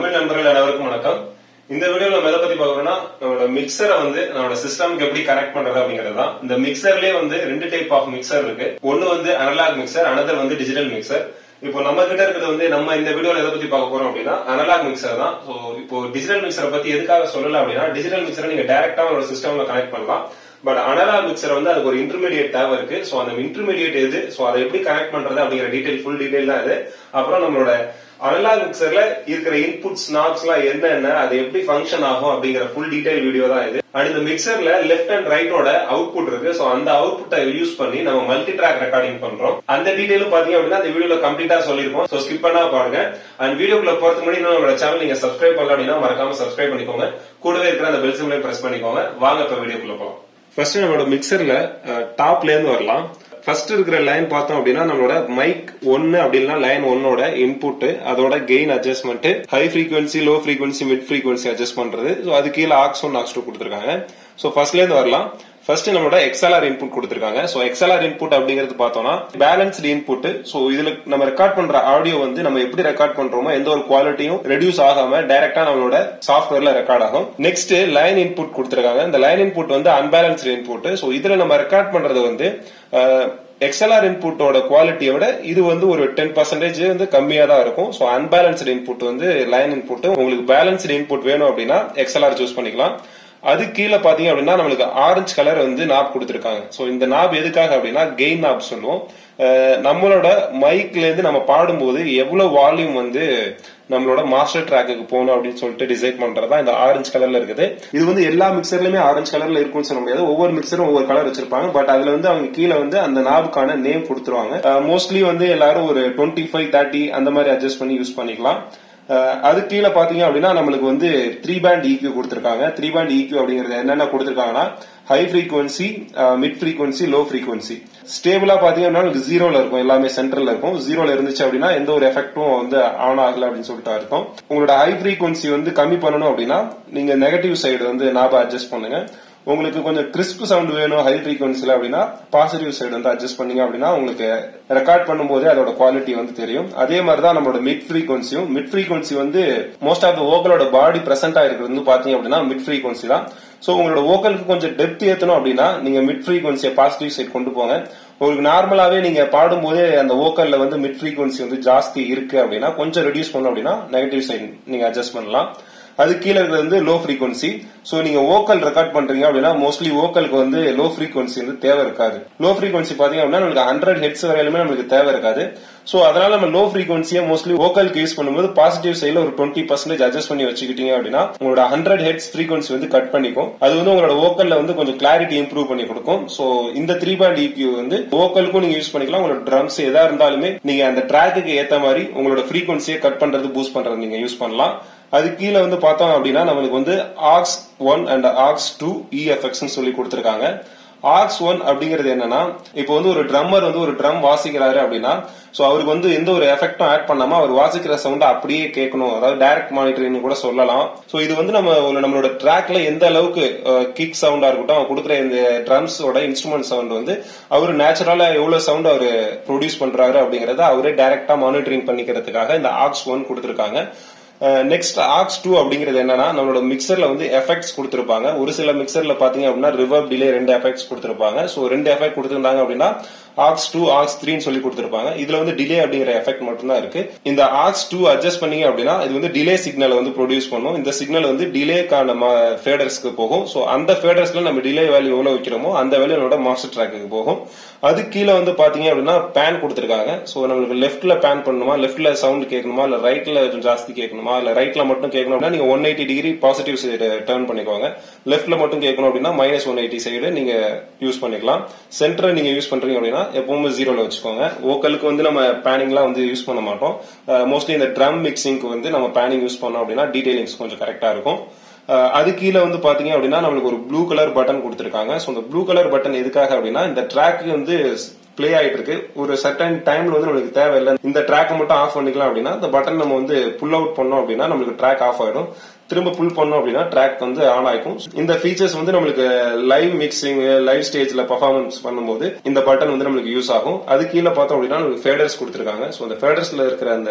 தமிழ் நண்பர்கள் அனைவருக்கும் வணக்கம் இந்த வீடியோல நம்ம எதை பத்தி பார்க்கறோம்னா நம்மளோட மிக்சரை வந்து நம்மளோட சிஸ்டம்க்கு எப்படி கனெக்ட் பண்றது அப்படிங்கிறது தான் இந்த மிக்சர்லயே வந்து ரெண்டு டைப் ஆஃப் மிக்சர் இருக்கு ஒன்னு வந்து அனலாக் மிக்சர் அனதர் வந்து டிஜிட்டல் மிக்சர் இப்போ நம்ம கிட்ட இருக்கிறது வந்து நம்ம இந்த வீடியோல எதை பத்தி பார்க்க போறோம் அப்படின்னா அனலாக் மிக்சர் தான் ஸோ இப்போ டிஜிட்டல் மிக்சரை பத்தி எதுக்காக சொல்லல அப்படின்னா டிஜிட்டல் மிக்சரை நீங்க டைரக்டா உங்களோட சிஸ்டம்ல கனெக்ட் பண்ணலாம் பட் அனலாக் மிக்சர் வந்து அதுக்கு ஒரு இன்டர்மீடியட் தேவை இருக்கு ஸோ அந்த இன்டர்மீடியட் எது ஸோ அதை எப்படி கனெக்ட் பண்றது அப்படிங்கிற டீடைல் ஃபுல் டீடைல் தான் இது அப்புறம் நம்மளோட அனலாக் மிக்சர்ல இருக்கிற இன்புட்ஸ் நாப்ஸ் எல்லாம் என்னென்ன அது எப்படி ஃபங்க்ஷன் ஆகும் அப்படிங்கிற ஃபுல் டீடைல் வீடியோ தான் இது அண்ட் இந்த மிக்சர்ல லெஃப்ட் அண்ட் ரைட்டோட அவுட்புட் இருக்கு சோ அந்த அவுட்புட்டை யூஸ் பண்ணி நம்ம மல்டி ட்ராக் ரெக்கார்டிங் பண்றோம் அந்த டீடைலும் பாத்தீங்க அப்படின்னா இந்த வீடியோல கம்ப்ளீட்டா சொல்லிருப்போம் சோ ஸ்கிப் பண்ணா பாருங்க அண்ட் வீடியோக்குள்ள போறதுக்கு முன்னாடி இன்னும் நம்மளோட சேனல் நீங்க சப்ஸ்கிரைப் பண்ணல அப்படின்னா மறக்காம சப்ஸ்கிரைப் பண்ணிக்கோங்க கூடவே இருக்கிற அந்த பெல் சிம்லையும் பிரஸ் பண்ணிக்கோங்க வாங்க இப்ப வீடியோக்குள்ள போலாம் ஃபர்ஸ்ட் நம்மளோட மிக்சர்ல டாப்ல இருந்து வரலாம் ஃபர்ஸ்ட் இருக்கிற லைன் பார்த்தோம் அப்படின்னா நம்மளோட மைக் ஒன்னு அப்படின்னா லைன் ஒன்னோட இன்புட் அதோட gain adjustment high frequency low frequency mid frequency adjust பண்றது ஸோ அது கீழே ஆக்ஸ் ஒன் ஆக்ஸ் டூ கொடுத்துருக்காங்க ஸோ ஃபர்ஸ்ட்ல இருந்து வரலாம் ஃபர்ஸ்ட் நம்மளோட எக்ஸ்எல்ஆர் இன்புட் கொடுத்துருக்காங்க ஸோ எக்ஸ்எல்ஆர் இன்புட் அப்படிங்கிறது பார்த்தோம்னா பேலன்ஸ்டு இன்புட் ஸோ இதுல நம்ம ரெக்கார்ட் பண்ற ஆடியோ வந்து நம்ம எப்படி ரெக்கார்ட் பண்றோமோ எந்த ஒரு குவாலிட்டியும் ரெடியூஸ் ஆகாம டைரக்டா நம்மளோட சாஃப்ட்வேர்ல ரெக்கார்ட் ஆகும் நெக்ஸ்ட் லைன் இன்புட் கொடுத்துருக்காங்க இந்த லைன் இன்புட் வந்து அன்பேலன்ஸ்டு இன்புட் ஸோ இதுல நம்ம ரெக்கார்ட் பண்றது வந்து எக்ஸ்எல்ஆர் இன்புட்டோட குவாலிட்டியை விட இது வந்து ஒரு டென் பர்சன்டேஜ் வந்து கம்மியா தான் இருக்கும் ஸோ அன்பேலன்ஸ்டு இன்புட் வந்து லைன் இன்புட் உங்களுக்கு பேலன்ஸ்டு இன்புட் வேணும் அப்படின்னா எக்ஸ்எல்ஆர் சூஸ் பண்ணிக்கலாம் அது கீழே பாத்தீங்க அப்படின்னா நம்மளுக்கு ஆரஞ்சு கலர் வந்து நாப் கொடுத்துருக்காங்க ஸோ இந்த நாப் எதுக்காக அப்படின்னா கெயின் நாப் சொல்லுவோம் நம்மளோட மைக்ல இருந்து நம்ம பாடும்போது எவ்வளவு வால்யூம் வந்து நம்மளோட மாஸ்டர் ட்ராக்குக்கு போகணும் அப்படின்னு சொல்லிட்டு டிசைட் பண்றதா இந்த ஆரஞ்சு கலர்ல இருக்குது இது வந்து எல்லா மிக்சர்லயுமே ஆரஞ்சு கலர்ல இருக்கும்னு சொல்ல முடியாது ஒவ்வொரு மிக்சரும் ஒவ்வொரு கலர் வச்சிருப்பாங்க பட் அதுல வந்து அவங்க கீழே வந்து அந்த நாபுக்கான நேம் கொடுத்துருவாங்க மோஸ்ட்லி வந்து எல்லாரும் ஒரு டுவெண்ட்டி ஃபைவ் தேர்ட்டி அந்த மாதிரி அட்ஜஸ்ட் பண்ணி யூஸ் பண்ணிக்கலாம் அது கீழே பாத்தீங்க அப்படின்னா நம்மளுக்கு வந்து த்ரீ பேண்ட் ஈக்யூ கொடுத்துருக்காங்க த்ரீ பேண்ட் ஈக்யூ அப்படிங்கிறது என்னென்ன கொடுத்துருக்காங்கன்னா high frequency mid frequency low frequency ஸ்டேபிளா பாத்தீங்கன்னா உங்களுக்கு ஜீரோல இருக்கும் எல்லாமே சென்டர்ல இருக்கும் ஜீரோல இருந்துச்சு அப்படின்னா எந்த ஒரு எஃபெக்டும் வந்து ஆன் ஆகல அப்படின்னு சொல்லிட்டு அர்த்தம் உங்களோட ஹை ஃப்ரீக்வன்சி வந்து கம்மி பண்ணணும் அப்படின்னா நீங்க நெகட்டிவ் சைடு வந்து நாப அட்ஜஸ்ட் பண்ணுங்க உங்களுக்கு கொஞ்சம் கிறிஸ்ப் சவுண்ட் வேணும் ஹை ஃப்ரீக்வன்சில அப்படின்னா பாசிட்டிவ் சைடு வந்து அட்ஜஸ்ட் பண்ணீங்க அப்படின்னா உங்களுக்கு ரெக்கார்ட் பண்ணும்போதே அதோட குவாலிட்டி வந்து தெரியும் அதே மாதிரி தான் நம்மளோட மிட் ஃப்ரீக்வன்சியும் மிட் ஃப்ரீக்வன்சி வந்து மோஸ்ட் ஆஃப் த ஓக்கலோட பாடி பிரசன்ட் ஆயிருக்கிறது வந்து பாத்தீங்க அப்படின்னா மிட் ஃப்ரீக்வன்சி தான் ஸோ உங்களோட ஓக்கலுக்கு கொஞ்சம் டெப்த் ஏற்றணும் அப்படின்னா நீங்க மிட் ஃப்ரீக்வன்சியை பாசிட்டிவ் சைட் கொண்டு போங்க உங்களுக்கு நார்மலாவே நீங்க பாடும்போதே அந்த ஓக்கல்ல வந்து மிட் ஃப்ரீக்வன்சி வந்து ஜாஸ்தி இருக்கு அப்படின்னா கொஞ்சம் ரெடியூஸ் பண்ணணும் அப்படின்னா நெகட்டிவ் சைட் நீங்க அட்ஜஸ்ட் பண்ணலாம் அது கீழே இருக்கிறது வந்து லோ ஃப்ரீக்வன்சி ஸோ நீங்க ஓக்கல் ரெக்கார்ட் பண்றீங்க அப்படின்னா மோஸ்ட்லி ஓக்கலுக்கு வந்து லோ ஃப்ரீக்வன்சி வந்து தேவை இருக்காது லோ ஃப்ரீக்வன்சி பாத்தீங்க அப்படின்னா நம்மளுக்கு ஹண்ட்ரட் ஹெட்ஸ் வரையிலுமே நம்மளுக்கு தேவை இருக்காது ஸோ அதனால நம்ம லோ ஃப்ரீக்வன்சியை மோஸ்ட்லி ஓக்கலுக்கு யூஸ் பண்ணும்போது பாசிட்டிவ் சைடில் ஒரு டுவெண்ட்டி பர்சன்டேஜ் அட்ஜஸ்ட் பண்ணி வச்சுக்கிட்டீங்க அப்படின்னா உங்களோட ஹண்ட்ரட் ஹெட்ஸ் ஃப்ரீக்வன்சி வந்து கட் பண்ணிக்கும் அது வந்து உங்களோட ஓக்கல்ல வந்து கொஞ்சம் கிளாரிட்டி இம்ப்ரூவ் பண்ணி கொடுக்கும் ஸோ இந்த த்ரீ பேண்ட் இக்யூ வந்து ஓக்கலுக்கும் நீங்க யூஸ் பண்ணிக்கலாம் உங்களோட ட்ரம்ஸ் எதா இருந்தாலுமே நீங்க அந்த ட்ராக்குக்கு ஏத்த மாதிரி உங்களோட ஃப்ரீக்வன்சியை கட் பண்றது பூஸ்ட் பண்றது நீங்க யூஸ் பண்ணலாம் அது கீழே வந்து பார்த்தோம் அப்படின்னா நம்மளுக்கு வந்து aux one and aux two EFX சொல்லி கொடுத்துருக்காங்க ஆக்ஸ் ஒன் அப்படிங்கிறது என்னன்னா இப்போ வந்து ஒரு ட்ரம்மர் வந்து ஒரு ட்ரம் வாசிக்கிறாரு அப்படின்னா ஸோ அவருக்கு வந்து எந்த ஒரு எஃபெக்டும் ஆட் பண்ணாம அவர் வாசிக்கிற சவுண்ட் அப்படியே கேட்கணும் அதாவது டைரக்ட் மானிட்டரிங் கூட சொல்லலாம் ஸோ இது வந்து நம்ம நம்மளோட ட்ராக்ல எந்த அளவுக்கு கிக் சவுண்டா இருக்கட்டும் அவர் கொடுக்குற இந்த ட்ரம்ஸோட இன்ஸ்ட்ருமெண்ட் சவுண்ட் வந்து அவர் நேச்சுரலா எவ்வளவு சவுண்ட் அவர் ப்ரொடியூஸ் பண்றாரு அப்படிங்கறத அவரே டைரக்டா மானிட்டரிங் பண்ணிக்கிறதுக்காக இந்த ஆக்ஸ் ஒன் கொடுத்துருக்காங்க நெக்ஸ்ட் ஆக்ஸ் டூ அப்படிங்கிறது என்னன்னா நம்மளோட மிக்சர்ல வந்து எஃபெக்ட்ஸ் கொடுத்துருப்பாங்க ஒரு சில மிக்சர்ல பாத்தீங்க அப்படின்னா ரிவர்ப் டிலே ரெண்டு எஃபெக்ட்ஸ் கொடுத்துருப்பாங்க ஸோ ரெண்டு எஃபெக்ட் கொடுத்துருந்தாங்க அப்படின்னா ஆக்ஸ் டூ ஆக்ஸ் த்ரீன்னு சொல்லி கொடுத்துருப்பாங்க இதுல வந்து டிலே அப்படிங்கிற எஃபெக்ட் மட்டும் தான் இருக்கு இந்த ஆக்ஸ் டூ அட்ஜஸ்ட் பண்ணீங்க அப்படின்னா இது வந்து டிலே சிக்னல் வந்து ப்ரொடியூஸ் பண்ணும் இந்த சிக்னல் வந்து டிலேக்கான ஃபேடர்ஸ்க்கு போகும் ஸோ அந்த ஃபேடர்ஸ்ல நம்ம டிலே வேல்யூ எவ்வளவு வைக்கிறோமோ அந்த வேல்யூ நம்மளோட மாஸ்டர் ட்ராக்கு போகும் அது கீழே வந்து பாத்தீங்க அப்படின்னா பேன் கொடுத்துருக்காங்க ஸோ நம்மளுக்கு லெஃப்ட்ல பேன் பண்ணணுமா லெஃப்ட்ல சவுண்ட் கேட்கணுமா இல்ல ரைட்ல ஜாஸ்தி கேட்கணுமா இல்ல ரைட்ல மட்டும் கேட்கணும் அப்படின்னா நீங்க one eighty degree positive side turn பண்ணிக்கோங்க லெஃப்ட்ல மட்டும் கேட்கணும் அப்படின்னா மைனஸ் ஒன் எயிட்டி சைடு நீங்க யூஸ் பண்ணிக்கலாம் சென்டர் நீங்க யூஸ் பண்றீங்க அப்படின்னா எப்பவுமே ஜீரோல வச்சுக்கோங்க ஓக்கலுக்கு வந்து நம்ம பேனிங்லாம் வந்து யூஸ் பண்ண மாட்டோம் மோஸ்ட்லி இந்த ட்ரம் மிக்சிங்க்கு வந்து நம்ம பேனிங் யூஸ் பண்ணோம் அப்படின்னா டீடைலிங்ஸ் கொஞ்சம் கரெக்டா இருக்கும் அது கீழே வந்து பாத்தீங்க அப்படின்னா நம்மளுக்கு ஒரு ப்ளூ கலர் பட்டன் கொடுத்துருக்காங்க ஸோ இந்த ப்ளூ கலர் பட்டன் எதுக்காக அப்படின்னா இந்த ட்ராக் வந்து பிளே ஆயிட்டு இருக்கு ஒரு சர்டன் டைம்ல வந்து நம்மளுக்கு தேவையில்லை இந்த ட்ராக்கை மட்டும் ஆஃப் பண்ணிக்கலாம் அப்படின்னா இந்த பட்டன் நம்ம வந்து புல் அவுட் பண்ணோம் அப்படின்னா நம்மளுக்கு ட்ராக் ஆஃப் ஆயிடும் திரும்ப புல் பண்ணோம் அப்படின்னா ட்ராக் வந்து ஆன் ஆயிக்கும் இந்த ஃபீச்சர்ஸ் வந்து நம்மளுக்கு லைவ் மிக்சிங் லைவ் ஸ்டேஜ்ல பர்ஃபார்மன்ஸ் பண்ணும்போது இந்த பட்டன் வந்து நம்மளுக்கு யூஸ் ஆகும் அது கீழே பார்த்தோம் அப்படின்னா நம்மளுக்கு ஃபேடர்ஸ் கொடுத்துருக்காங்க ஸோ அந்த ஃபேடர்ஸ்ல இருக்கிற அந்த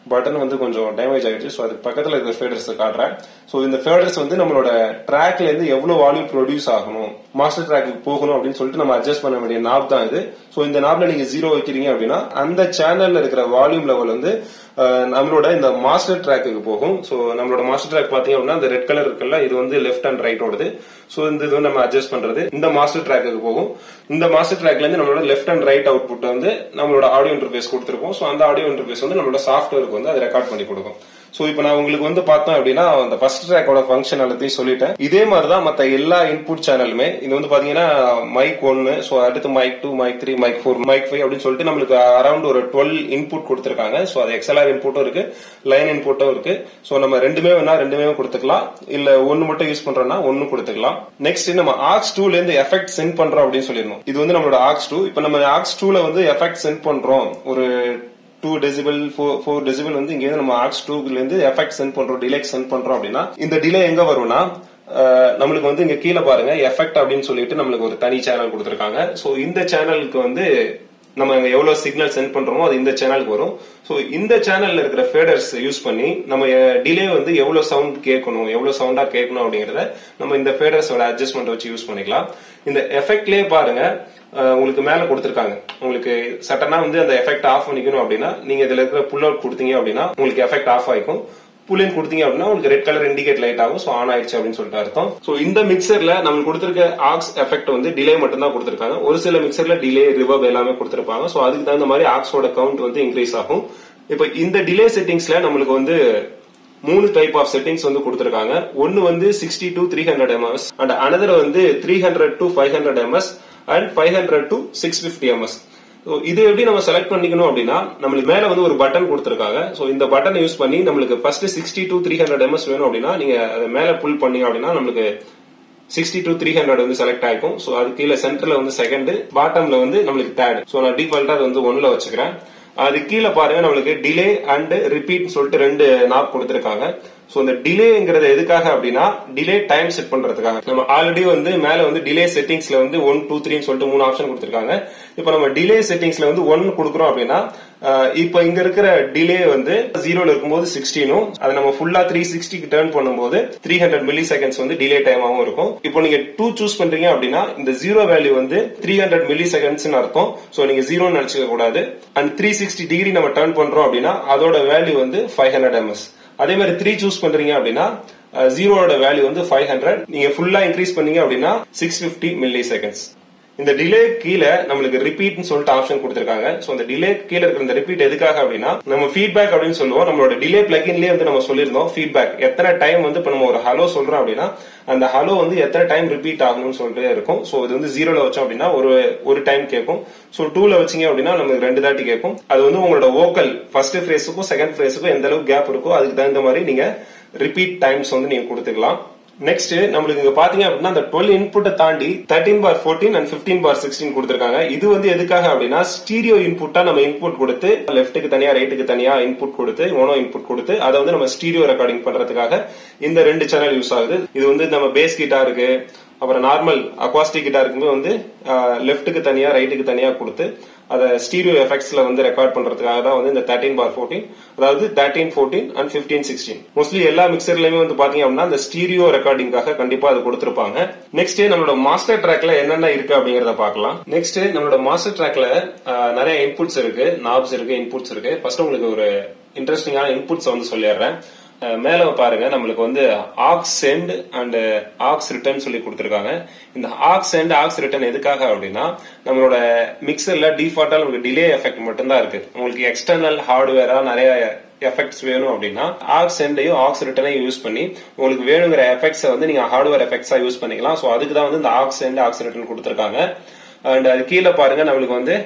பட்டன் வந்து கொஞ்சம் டேமேஜ் ஆயிடுச்சு ஸோ அதுக்கு பக்கத்தில் இருக்கிற ஃபேடர்ஸ் காட்டுறேன் ஸோ இந்த ஃபேடர்ஸ் வந்து நம்மளோட ட்ராக்ல இருந்து எவ்வளவு வால்யூம் ப்ரொடியூஸ் ஆகணும் மாஸ்டர் ட்ராக்கு போகணும் அப்படின்னு சொல்லிட்டு நம்ம அட்ஜஸ்ட் பண்ண வேண்டிய நாப் தான் இது ஸோ இந்த நாப்ல நீங்க ஜீரோ வைக்கிறீங்க அப்படின்னா அந்த சேனல்ல இருக்கிற வால்யூம் லெவல் வந்து அஹ், நம்மளோட இந்த மாஸ்டர் ட்ராக்குக்கு போகும் ஸோ நம்மளோட மாஸ்டர் ட்ராக் பாத்தீங்க அப்படின்னா இந்த ரெட் கலர் இருக்குல்ல இது வந்து லெஃப்ட் அண்ட் ரைட்டோடது ஸோ இந்த இது வந்து நம்ம அட்ஜஸ்ட் பண்றது இந்த மாஸ்டர் ட்ராக்குக்கு போகும் இந்த மாஸ்டர் ட்ராக்ல இருந்து நம்மளோட லெஃப்ட் அண்ட் ரைட் அவுட்புட் வந்து நம்மளோட ஆடியோ இன்டர்ஃபேஸ் கொடுத்துருக்கோம் ஸோ அந்த ஆடியோ இன்டர்ஃபேஸ் வந்து நம்மளோட சாஃப்ட்வேருக்கு வந்து அதை ரெக்கார்ட் பண்ணி கொடுக்கும் ஸோ இப்போ நான் உங்களுக்கு வந்து பார்த்தோம் அப்படின்னா அந்த ஃபர்ஸ்ட் ட்ராக்கோட ஃபங்க்ஷன் எல்லாத்தையும் சொல்லிட்டேன் இதே மாதிரி தான் மற்ற எல்லா இன்புட் சேனலுமே இது வந்து பாத்தீங்கன்னா மைக் ஒன்னு ஸோ அடுத்து mic two mic three mic four mic five அப்படின்னு சொல்லிட்டு நம்மளுக்கு அரௌண்ட் ஒரு டுவெல் இன்புட் கொடுத்துருக்காங்க ஸோ அது எக்ஸ்எல்ஆர் இன்புட்டும் இருக்கு லைன் இன்புட்டும் இருக்கு ஸோ நம்ம ரெண்டுமே வேணா ரெண்டுமே கொடுத்துக்கலாம் இல்ல ஒன்னு மட்டும் யூஸ் பண்றோம்னா ஒன்னு கொடுத்துக்கலாம் நெக்ஸ்ட் நம்ம ஆக்ஸ் டூல இருந்து எஃபெக்ட் சென்ட் பண்றோம் அப்படின்னு சொல்லிருந்தோம் இது வந்து நம்மளோட ஆக்ஸ் டூ இப்போ நம்ம ஆக்ஸ் டூல வந்து எஃபெக்ட் சென்ட் பண்றோம் ஒரு டூ டெசிபிள் ஃபோர் டெசிபிள் வந்து இங்க இருந்து நம்ம ஆக்ஸ் டூல இருந்து எஃபெக்ட் சென்ட் பண்றோம் டிலே சென்ட் பண்றோம் அப்படின்னா இந்த டிலே எங்க வரும்னா அஹ், நம்மளுக்கு வந்து இங்க கீழே பாருங்க எஃபெக்ட் அப்படின்னு சொல்லிட்டு நம்மளுக்கு ஒரு தனி சேனல் கொடுத்துருக்காங்க ஸோ இந்த சேனலுக்கு வந்து நம்ம இங்க எவ்வளவு சிக்னல் சென்ட் பண்றோமோ அது இந்த சேனலுக்கு வரும் ஸோ இந்த சேனல்ல இருக்கிற ஃபேடர்ஸ் யூஸ் பண்ணி நம்ம டிலே வந்து எவ்வளவு சவுண்ட் கேட்கணும் எவ்வளவு சவுண்டா கேட்கணும் அப்படிங்கறத நம்ம இந்த ஃபேடர்ஸோட அட்ஜஸ்ட்மெண்ட் வச்சு யூஸ் பண்ணிக்கலாம் இந்த எஃபெக்ட்லயே பாருங்க அஹ், உங்களுக்கு மேல கொடுத்துருக்காங்க உங்களுக்கு சட்டனா வந்து அந்த எஃபெக்ட் ஆஃப் பண்ணிக்கணும் அப்படின்னா நீங்க இதுல இருக்கிற புல் அவுட் கொடுத்தீங்க அப்படின்னா உங்களுக்கு எஃபெக்ட் ஆஃப் ஆயிக்கும் புல்லின் கொடுத்தீங்க அப்படின்னா உங்களுக்கு ரெட் கலர் இண்டிகேட் லைட் ஆகும் ஸோ ஆன் ஆயிடுச்சு அப்படின்னு சொல்லிட்டு அர்த்தம் ஸோ இந்த மிக்சர்ல நம்மளுக்கு கொடுத்துருக்க ஆக்ஸ் எஃபெக்ட் வந்து டிலே மட்டும் தான் கொடுத்துருக்காங்க ஒரு சில மிக்சர்ல டிலே ரிவர்ப் எல்லாமே கொடுத்துருப்பாங்க ஸோ அதுக்கு தகுந்த மாதிரி ஆக்ஸோட கவுண்ட் வந்து இன்க்ரீஸ் ஆகும் இப்போ இந்த டிலே செட்டிங்ஸ்ல நம்மளுக்கு வந்து மூணு டைப் ஆஃப் செட்டிங்ஸ் வந்து கொடுத்துருக்காங்க ஒன்னு வந்து sixty to three hundred MS and another வந்து three hundred to five hundred MS and five hundred to six fifty MS so இது எப்படி நம்ம செலக்ட் பண்ணிக்கணும் அப்படின்னா நம்மளுக்கு மேல வந்து ஒரு பட்டன் கொடுத்துருக்காங்க ஸோ இந்த பட்டனை யூஸ் பண்ணி நம்மளுக்கு first sixty to three hundred MS வேணும் அப்படின்னா நீங்க அதை மேல புல் பண்ணீங்க அப்படின்னா நம்மளுக்கு சிக்ஸ்டி டு த்ரீ ஹண்ட்ரட் வந்து செலக்ட் ஆயிக்கும் ஸோ அது கீழே சென்டர்ல வந்து செகண்ட் பாட்டம்ல வந்து நம்மளுக்கு தேர்ட் ஸோ நான் டிஃபால்ட்டா அது வந்து ஒன்னுல வச்சுக்கிறேன் அது கீழே பாருங்க நம்மளுக்கு டிலே அண்ட் ரிப்பீட் சொல்லிட்டு ரெண்டு நாப் கொடுத்துருக்காங்க ஸோ இந்த டிலேங்கிறது எதுக்காக அப்படின்னா டிலே டைம் செட் பண்றதுக்காக நம்ம ஆல்ரெடி வந்து மேல வந்து டிலே செட்டிங்ஸ்ல வந்து ஒன் டூ த்ரீன்னு சொல்லிட்டு மூணு ஆப்ஷன் கொடுத்துருக்காங்க இப்போ நம்ம டிலே செட்டிங்ஸ்ல வந்து ஒன் கொடுக்குறோம் அப்படின்னா அஹ், இப்போ இங்க இருக்கிற டிலே வந்து ஜீரோல இருக்கும்போது சிக்ஸ்டீனும் அதை நம்ம ஃபுல்லா த்ரீ சிக்ஸ்டிக்கு டேர்ன் பண்ணும்போது த்ரீ ஹண்ட்ரட் மில்லி செகண்ட்ஸ் வந்து டிலே டைமாவும் இருக்கும் இப்போ நீங்க டூ சூஸ் பண்றீங்க அப்படின்னா இந்த ஜீரோ வேல்யூ வந்து த்ரீ ஹண்ட்ரட் மில்லி செகண்ட்ஸ் அர்த்தம் ஸோ நீங்க ஜீரோன்னு நினைச்சுக்க கூடாது அண்ட் த்ரீ சிக்ஸ்டி டிகிரி நம்ம டர்ன் பண்றோம் அப்படின்னா அதோட வேல்யூ வந்து ஃபைவ் ஹண்ட்ரட் எம்எஸ் அதே மாதிரி த்ரீ சூஸ் பண்றீங்க அப்படின்னா ஜீரோட வேல்யூ வந்து ஃபைவ் ஹண்ட்ரட் நீங்க ஃபுல்லா இன்க்ரீஸ் பண்ணீங்க அப்படின்னா சிக்ஸ் பிப்டி மில்லி செகண்ட்ஸ் இந்த டிலே கீழே நம்மளுக்கு ரிப்பீட்னு சொல்லிட்டு ஆப்ஷன் கொடுத்துருக்காங்க ஸோ இந்த டிலே கீழே இருக்கிற இந்த ரிப்பீட் எதுக்காக அப்படின்னா நம்ம ஃபீட்பேக் அப்படின்னு சொல்லுவோம் நம்மளோட டிலே பிளகின்லேயே வந்து நம்ம சொல்லியிருந்தோம் ஃபீட்பேக் எத்தனை டைம் வந்து இப்போ நம்ம ஒரு ஹலோ சொல்றோம் அப்படின்னா அந்த ஹலோ வந்து எத்தனை டைம் ரிப்பீட் ஆகணும்னு சொல்லிட்டு இருக்கும் ஸோ இது வந்து ஜீரோல வச்சோம் அப்படின்னா ஒரு ஒரு டைம் கேட்கும் ஸோ டூல வச்சீங்க அப்படின்னா நமக்கு ரெண்டு தாட்டி கேட்கும் அது வந்து உங்களோட வோக்கல் ஃபர்ஸ்ட் ஃப்ரேஸுக்கும் செகண்ட் ஃப்ரேஸுக்கும் எந்த அளவுக்கு கேப் இருக்கோ அதுக்கு தகுந்த மாதிரி நீங்க ரிப்பீட் டைம்ஸ் வந்து நீங்க கொடுத்துக்கலாம் நெக்ஸ்ட் நம்மளுக்கு இங்க பாத்தீங்க அப்படின்னா அந்த டுவெல் இன்புட்டை தாண்டி thirteen bar fourteen and fifteen bar sixteen கொடுத்துருக்காங்க இது வந்து எதுக்காக அப்படின்னா ஸ்டீரியோ இன்புட்டா நம்ம இன்புட் கொடுத்து லெஃப்ட்டுக்கு தனியா ரைட்டுக்கு தனியா இன்புட் கொடுத்து மோனோ இன்புட் கொடுத்து அதை வந்து நம்ம ஸ்டீரியோ ரெக்கார்டிங் பண்றதுக்காக இந்த ரெண்டு சேனல் யூஸ் ஆகுது இது வந்து நம்ம பேஸ் கிட்டாருக்கு அப்புறம் நார்மல் அக்வாஸ்டிக் கிட்டாருக்குமே வந்து லெஃப்ட்டுக்கு தனியா ரைட்டுக்கு தனியா கொடுத்து அதை ஸ்டீரியோ எஃபெக்ட்ஸ்ல வந்து ரெக்கார்ட் பண்றதுக்காக தான் வந்து இந்த தேர்ட்டின் பார் ஃபோர்டீன் அதாவது thirteen fourteen and fifteen sixteen mostly எல்லா மிக்சர்லயுமே வந்து பாத்தீங்க அப்படின்னா அந்த ஸ்டீரியோ ரெக்கார்டிங்காக கண்டிப்பா அது கொடுத்துருப்பாங்க நெக்ஸ்ட் நம்மளோட மாஸ்டர் ட்ராக்ல என்னென்ன இருக்கு அப்படிங்கறத பார்க்கலாம் நெக்ஸ்ட் நம்மளோட மாஸ்டர் ட்ராக்ல நிறைய இன்புட்ஸ் இருக்கு நாப்ஸ் இருக்கு இன்புட்ஸ் இருக்கு ஃபர்ஸ்ட் உங்களுக்கு ஒரு இன்ட்ரெஸ்டிங்கான இன்புட்ஸ் வந்து சொல்லிடுறேன் அஹ் மேல பாருங்க நம்மளுக்கு வந்து aux send and aux return சொல்லி கொடுத்துருக்காங்க இந்த ஆக்ஸ் சென்ட் ஆக்ஸ் ரிட்டர்ன் எதுக்காக அப்படின்னா நம்மளோட மிக்சர்ல டிஃபால்ட்டா நமக்கு டிலே எஃபெக்ட் மட்டும்தான் இருக்கு உங்களுக்கு எக்ஸ்டர்னல் ஹார்ட்வேரா நிறைய எஃபெக்ட்ஸ் வேணும் அப்படின்னா ஆக்ஸ் சென்டையும் ஆக்ஸ் ரிட்டனையும் யூஸ் பண்ணி உங்களுக்கு வேணுங்கிற எஃபெக்ட்ஸை வந்து நீங்க ஹார்ட்வேர் எஃபெக்ட்ஸா யூஸ் பண்ணிக்கலாம் ஸோ அதுக்கு தான் வந்து இந்த ஆக்ஸ் சென்ட் ஆக்ஸ் ரிட்டர்ன் கொடுத்துருக்காங்க அண்ட் அது கீழே பாருங்க நம்மளுக்கு வந்து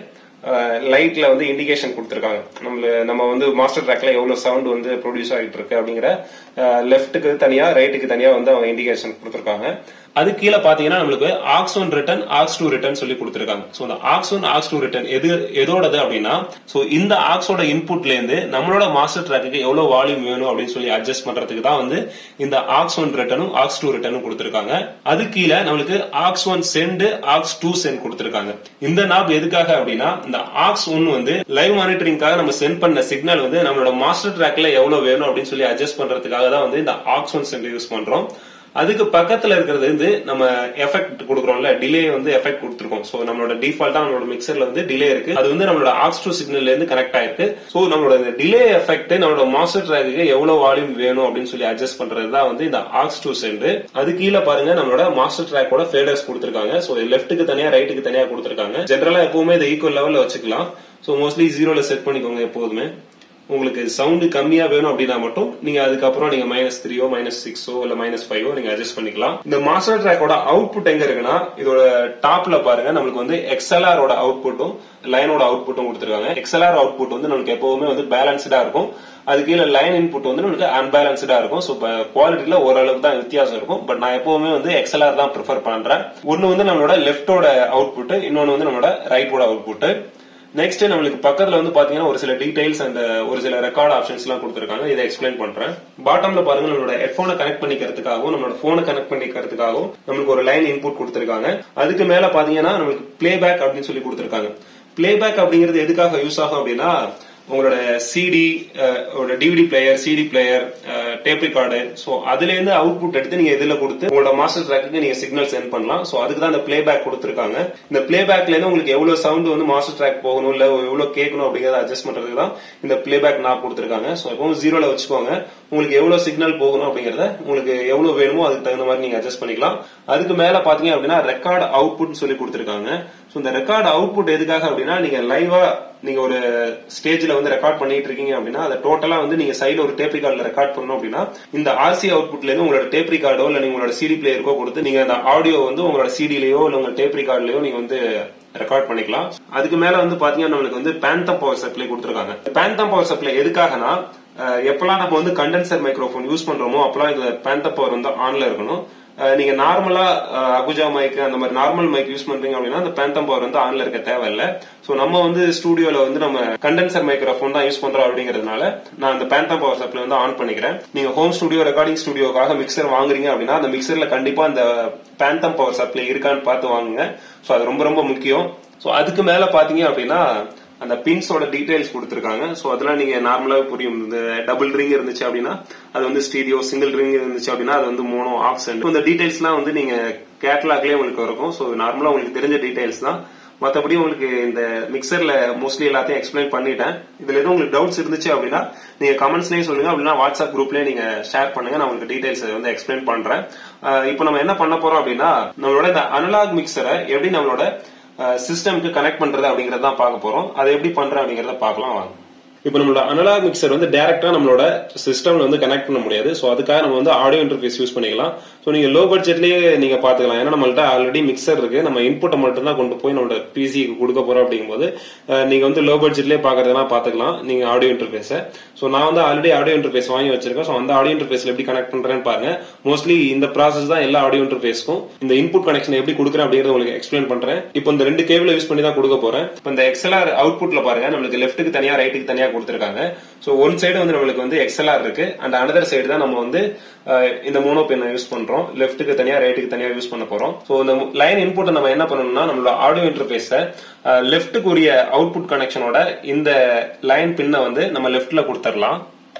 லைட்ல வந்து இண்டிகேஷன் கொடுத்துருக்காங்க நம்மள நம்ம வந்து மாஸ்டர் ட்ராக்ல எவ்வளவு சவுண்ட் வந்து ப்ரொடியூஸ் ஆகிட்டு இருக்கு அப்படிங்கிற லெஃப்ட்டுக்கு தனியா ரைட்டுக்கு தனியா வந்து அவங்க இண்டிகேஷன் கொடுத்துருக்காங்க அது கீழே பாத்தீங்கன்னா நம்மளுக்கு aux one return aux two return சொல்லி கொடுத்துருக்காங்க ஸோ இந்த aux one aux two return எது எதோடது அப்படின்னா ஸோ இந்த ஆக்ஸோட இன்புட்ல இருந்து நம்மளோட மாஸ்டர் ட்ராக்கு எவ்வளவு வால்யூம் வேணும் அப்படின்னு சொல்லி அட்ஜஸ்ட் பண்றதுக்கு தான் வந்து இந்த ஆக்ஸ் ஒன் ரிட்டனும் ஆக்ஸ் டூ ரிட்டனும் கொடுத்துருக்காங்க அது கீழே நம்மளுக்கு aux one send aux two send கொடுத்துருக்காங்க இந்த நாப் எதுக்காக அப்படின்னா இந்த ஆக்ஸ் ஒன் வந்து லைவ் மானிட்டரிங்காக நம்ம சென்ட் பண்ண சிக்னல் வந்து நம்மளோட மாஸ்டர் ட்ராக்ல எவ்வளவு வேணும் அப்படின்னு சொல்லி அட்ஜஸ்ட் பண்றதுக்காக தான் வந்து இந்த ஆக்ஸ் ஒன் சென்ட் யூஸ் பண்றோம் அதுக்கு பக்கத்துல இருக்கிறது வந்து நம்ம எஃபெக்ட் கொடுக்குறோம்ல டிலே வந்து எஃபெக்ட் கொடுத்துருக்கோம் சோ நம்மளோட டிஃபால்ட்டா நம்மளோட மிக்சர்ல வந்து டிலே இருக்கு அது வந்து நம்மளோட ஆக்ஸ் டூ சிக்னல்ல இருந்து கனெக்ட் ஆயிருக்கு சோ நம்மளோட இந்த டிலே எஃபெக்ட் நம்மளோட மாஸ்டர் ட்ராக்கு எவ்வளவு வால்யூம் வேணும் அப்படின்னு சொல்லி அட்ஜஸ்ட் பண்றது தான் வந்து இந்த ஆக்ஸ் டூ சென்ட் அது கீழே பாருங்க நம்மளோட மாஸ்டர் ட்ராக்கோட ஃபேடர்ஸ் கொடுத்துருக்காங்க சோ லெஃப்ட்டுக்கு தனியா ரைட்டுக்கு தனியா கொடுத்துருக்காங்க ஜென்ரலா எப்பவுமே இதை ஈக்குவல் லெவல்ல வச்சுக்கலாம் சோ மோஸ்ட்லி ஜீரோல செட் பண்ணிக்கோங்க எப்போதுமே உங்களுக்கு சவுண்ட் கம்மியா வேணும் அப்படின்னா மட்டும் நீங்க அதுக்கப்புறம் நீங்க மைனஸ் த்ரீயோ மைனஸ் சிக்ஸோ இல்ல மைனஸ் ஃபைவோ நீங்க அட்ஜஸ்ட் பண்ணிக்கலாம் இந்த மாஸ்டர் ட்ராக்கோட அவுட்புட் எங்க இருக்குன்னா இதோட டாப்ல பாருங்க நம்மளுக்கு வந்து எக்ஸ்எல்ஆரோட அவுட்புட்டும் லைனோட அவுட்புட்டும் கொடுத்துருக்காங்க எக்ஸ்எல்ஆர் அவுட்புட் வந்து நம்மளுக்கு எப்பவுமே வந்து பேலன்ஸ்டா இருக்கும் அது கீழே லைன் இன்புட் வந்து நம்மளுக்கு அன்பேலன்ஸ்டா இருக்கும் ஸோ குவாலிட்டியில ஓரளவுக்கு தான் வித்தியாசம் இருக்கும் பட் நான் எப்பவுமே வந்து எக்ஸ்எல்ஆர் தான் ப்ரிஃபர் பண்றேன் ஒன்னு வந்து நம்மளோட லெஃப்டோட அவுட்புட் இன்னொன்னு வந்து நம்மளோட ரைட்டோட அவுட்புட் நெக்ஸ்ட் நம்மளுக்கு பக்கத்துல வந்து பாத்தீங்கன்னா ஒரு சில டீடைல்ஸ் அண்ட் ஒரு சில ரெக்கார்ட் ஆப்ஷன்ஸ் எல்லாம் கொடுத்துருக்காங்க இதை எக்ஸ்பிளைன் பண்றேன் பாட்டம்ல பாருங்க நம்மளோட ஹெட்போனை கனெக்ட் பண்ணிக்கிறதுக்காகவும் நம்மளோட போனை கனெக்ட் பண்ணிக்கிறதுக்காகவும் நம்மளுக்கு ஒரு லைன் இன்புட் கொடுத்துருக்காங்க அதுக்கு மேல பாத்தீங்கன்னா நம்மளுக்கு பிளேபேக் அப்படின்னு சொல்லி கொடுத்துருக்காங்க பிளேபேக் அப்படிங்கிறது எதுக்காக யூஸ் ஆகும் அப்படின்னா உங்களோட சிடி ஒரு DVD player CD player tape record so அதுல இருந்து அவுட்புட் எடுத்து நீங்க இதுல கொடுத்து உங்களோட மாஸ்டர் ட்ராக்கு நீங்க சிக்னல் சென்ட் பண்ணலாம் ஸோ அதுக்கு தான் இந்த பிளே பேக் கொடுத்துருக்காங்க இந்த பிளே பேக்ல இருந்து உங்களுக்கு எவ்வளவு சவுண்ட் வந்து மாஸ்டர் ட்ராக் போகணும் இல்ல எவ்வளவு கேட்கணும் அப்படிங்கறத அட்ஜஸ்ட் பண்றதுக்கு தான் இந்த பிளே பேக் நான் கொடுத்துருக்காங்க ஸோ எப்பவும் ஜீரோல வச்சுக்கோங்க உங்களுக்கு எவ்வளவு சிக்னல் போகணும் அப்படிங்கறத உங்களுக்கு எவ்வளவு வேணுமோ அதுக்கு தகுந்த மாதிரி நீங்க அட்ஜஸ்ட் பண்ணிக்கலாம் அதுக்கு மேல பாத்தீங்க அப்படின்னா ரெக்கார்ட் அவுட்புட் சொல்லி கொடுத்துருக்காங்க ஸோ இந்த ரெக்கார்ட் அவுட்புட் எதுக்காக அப்படின்னா நீங்க லைவா நீங்க ஒரு ஸ்டேஜ்ல வந்து ரெக்கார்ட் பண்ணிட்டு இருக்கீங்க அப்படின்னா அதை டோட்டலா வந்து நீங்க சைடுல ஒரு டேப் ரெக்கார்ட்ல ரெக்கார்ட் பண்ணணும் அப்படின்னா இந்த ஆர்சி அவுட்புட்ல இருந்து உங்களோட டேப் ரெக்கார்டோ இல்ல உங்களோட சிடி பிளேயருக்கோ கொடுத்து நீங்க அந்த ஆடியோ வந்து உங்களோட சிடிலயோ இல்ல உங்க டேப் ரெக்கார்ட்லயோ நீங்க வந்து ரெக்கார்ட் பண்ணிக்கலாம் அதுக்கு மேல வந்து பாத்தீங்கன்னா நம்மளுக்கு வந்து பேந்தம் பவர் சப்ளை கொடுத்துருக்காங்க பேந்தம் பவர் சப்ளை எதுக்காகனா எப்பெல்லாம் நம்ம வந்து கண்டென்சர் மைக்ரோஃபோன் யூஸ் பண்றோமோ அப்பெல்லாம் இந்த பேந்தம் பவர் வந்து ஆன்ல இருக்கணும் நீங்க நார்மலா அகுஜா மைக் அந்த மாதிரி நார்மல் மைக் யூஸ் பண்றீங்க அப்படின்னா அந்த பேந்தம் பவர் வந்து ஆன்ல இருக்க தேவையில்ல சோ நம்ம வந்து ஸ்டூடியோல வந்து நம்ம கண்டென்சர் மைக்ரோஃபோன் தான் யூஸ் பண்றோம் அப்படிங்கறதுனால நான் அந்த பேந்தம் பவர் சப்ளை வந்து ஆன் பண்ணிக்கிறேன் நீங்க ஹோம் ஸ்டுடியோ ரெக்கார்டிங் ஸ்டுடியோக்காக மிக்சர் வாங்குறீங்க அப்படின்னா அந்த மிக்சர்ல கண்டிப்பா அந்த பேந்தம் பவர் சப்ளை இருக்கான்னு பார்த்து வாங்குங்க சோ அது ரொம்ப ரொம்ப முக்கியம் சோ அதுக்கு மேல பாத்தீங்க அப்படின்னா அந்த பின்ஸோட டீடைல்ஸ் கொடுத்துருக்காங்க ஸோ அதெல்லாம் நீங்க நார்மலாவே புரியும் இந்த டபுள் ரிங் இருந்துச்சு அப்படின்னா அது வந்து ஸ்டீடியோ சிங்கிள் ரிங் இருந்துச்சு அப்படின்னா அது வந்து மோனோ ஆக்சன் இந்த டீடைல்ஸ்லாம் வந்து நீங்க கேட்லாக்லயே உங்களுக்கு இருக்கும் ஸோ நார்மலா உங்களுக்கு தெரிஞ்ச டீடைல்ஸ் தான் மற்றபடி உங்களுக்கு இந்த மிக்சர்ல மோஸ்ட்லி எல்லாத்தையும் எக்ஸ்பிளைன் பண்ணிட்டேன் இதுல எதுவும் உங்களுக்கு டவுட்ஸ் இருந்துச்சு அப்படின்னா நீங்க கமெண்ட்ஸ்லயும் சொல்லுங்க அப்படின்னா வாட்ஸ்அப் குரூப்லயே நீங்க ஷேர் பண்ணுங்க நான் உங்களுக்கு டீடைல்ஸ் வந்து எக்ஸ்பிளைன் பண்றேன் இப்போ நம்ம என்ன பண்ண போறோம் அப்படின்னா நம்மளோட இந்த அனலாக் மிக்சரை எப்படி நம்மளோட சிஸ்டம்க்கு கனெக்ட் பண்றது அப்படிங்கறத தான் பார்க்க போறோம் அதை எப்படி பண்றேன் அப்படிங்கறத பார்க்கலாம் வாங்க இப்போ நம்மளோட அனலாக் மிக்சர் வந்து டேரக்டா நம்மளோட சிஸ்டம்ல வந்து கனெக்ட் பண்ண முடியாது ஸோ அதுக்காக நம்ம வந்து ஆடியோ இன்டர்ஃபேஸ் யூஸ் பண்ணிக்கலாம் ஸோ நீங்க லோ பட்ஜெட்லயே நீங்க பாத்துக்கலாம் ஏன்னா நம்மள்ட்ட ஆல்ரெடி மிக்சர் இருக்கு நம்ம இன்புட்டை மட்டும் தான் கொண்டு போய் நம்மளோட பிசிக்கு கொடுக்க போறோம் அப்படிங்கும்போது நீங்க வந்து லோ பட்ஜெட்லயே பாக்குறதுனா பாத்துக்கலாம் நீங்க ஆடியோ இன்டர்ஃபேஸ ஸோ நான் வந்து ஆல்ரெடி ஆடியோ இன்டர்ஃபேஸ் வாங்கி வச்சிருக்கேன் ஸோ அந்த ஆடியோ இன்டர்ஃபேஸ்ல எப்படி கனெக்ட் பண்றேன்னு பாருங்க மோஸ்ட்லி இந்த ப்ராசஸ் தான் எல்லா ஆடியோ இன்டர்ஃபேஸ்க்கும் இந்த இன்புட் கனெக்ஷன் எப்படி கொடுக்குறேன் அப்படிங்கறத உங்களுக்கு எக்ஸ்பிளைன் பண்றேன் இப்போ இந்த ரெண்டு கேபிள் யூஸ் பண்ணி தான் கொடுக்க போறேன் இப்போ இந்த எக்ஸ்எல்ஆர் அவுட்புட்ல பாருங்க நம்மளுக்கு லெஃப்ட்டுக்கு தனியா ரைட்டுக்கு தனியா கொடுத்துருக்காங்க ஸோ ஒன் சைடு வந்து நம்மளுக்கு வந்து எக்ஸ்எல்ஆர் இருக்கு அண்ட் அனதர் சைடு தான் நம்ம வந்து இந்த மோனோ பெண்ணை யூஸ் பண்றோம் லெஃப்ட்டுக்கு தனியா ரைட்டுக்கு தனியா யூஸ் பண்ண போறோம் ஸோ இந்த லைன் இன்புட்டை நம்ம என்ன பண்ணணும்னா நம்மளோட ஆடியோ இன்டர்ஃபேஸ லெஃப்ட்டுக்கு உரிய அவுட்புட் கனெக்ஷனோட இந்த லைன் பின்னை வந்து நம்ம லெஃப்ட்ல கொடுத்துடலாம்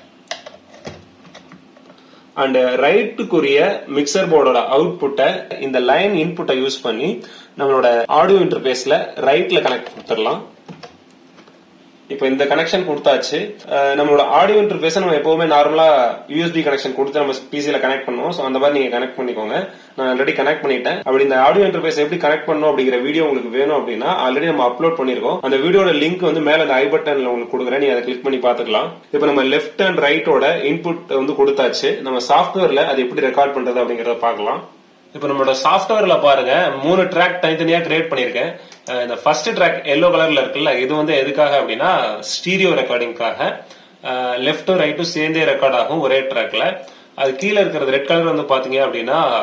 அண்ட் ரைட்டுக்குரிய மிக்சர் போர்டோட அவுட்புட்டை இந்த லைன் இன்புட்டை யூஸ் பண்ணி நம்மளோட ஆடியோ இன்டர்ஃபேஸ்ல ரைட்ல கனெக்ட் கொடுத்துடலாம் இப்போ இந்த கனெக்ஷன் கொடுத்தாச்சு நம்மளோட ஆடியோ இன்டர்ஃபேஸ் நம்ம எப்பவுமே நார்மலா யூஎஸ்பி கனெக்ஷன் கொடுத்து நம்ம பிசில கனெக்ட் பண்ணுவோம் ஸோ அந்த மாதிரி நீங்க கனெக்ட் பண்ணிக்கோங்க நான் ஆல்ரெடி கனெக்ட் பண்ணிட்டேன் அப்படி இந்த ஆடியோ இன்டர்ஃபேஸ் எப்படி கனெக்ட் பண்ணணும் அப்படிங்கிற வீடியோ உங்களுக்கு வேணும் அப்படின்னா ஆல்ரெடி நம்ம அப்லோட் பண்ணிருக்கோம் அந்த வீடியோட லிங்க் வந்து மேல அந்த ஐ பட்டன்ல உங்களுக்கு கொடுக்குறேன் நீங்க அதை கிளிக் பண்ணி பாத்துக்கலாம் இப்போ நம்ம லெஃப்ட் அண்ட் ரைட்டோட இன்புட் வந்து கொடுத்தாச்சு நம்ம சாஃப்ட்வேர்ல அது எப்படி ரெக்கார்ட் பண்றது அப்படிங்கறத பார்க்கலாம் இப்போ நம்மளோட சாஃப்ட்வேர்ல பாருங்க மூணு ட்ராக் தனித்தனியா கிரியேட் பண்ணிருக்கேன் இந்த ஃபர்ஸ்ட் ட்ராக் எல்லோ கலர்ல இருக்குல்ல இது வந்து எதுக்காக அப்படின்னா ஸ்டீரியோ ரெக்கார்டிங்காக லெஃப்டும் ரைட்டும் சேர்ந்தே ரெக்கார்ட் ஆகும் ஒரே ட்ராக்ல அது கீழே இருக்கிறது ரெட் கலர் வந்து பாத்தீங்க அப்படின்னா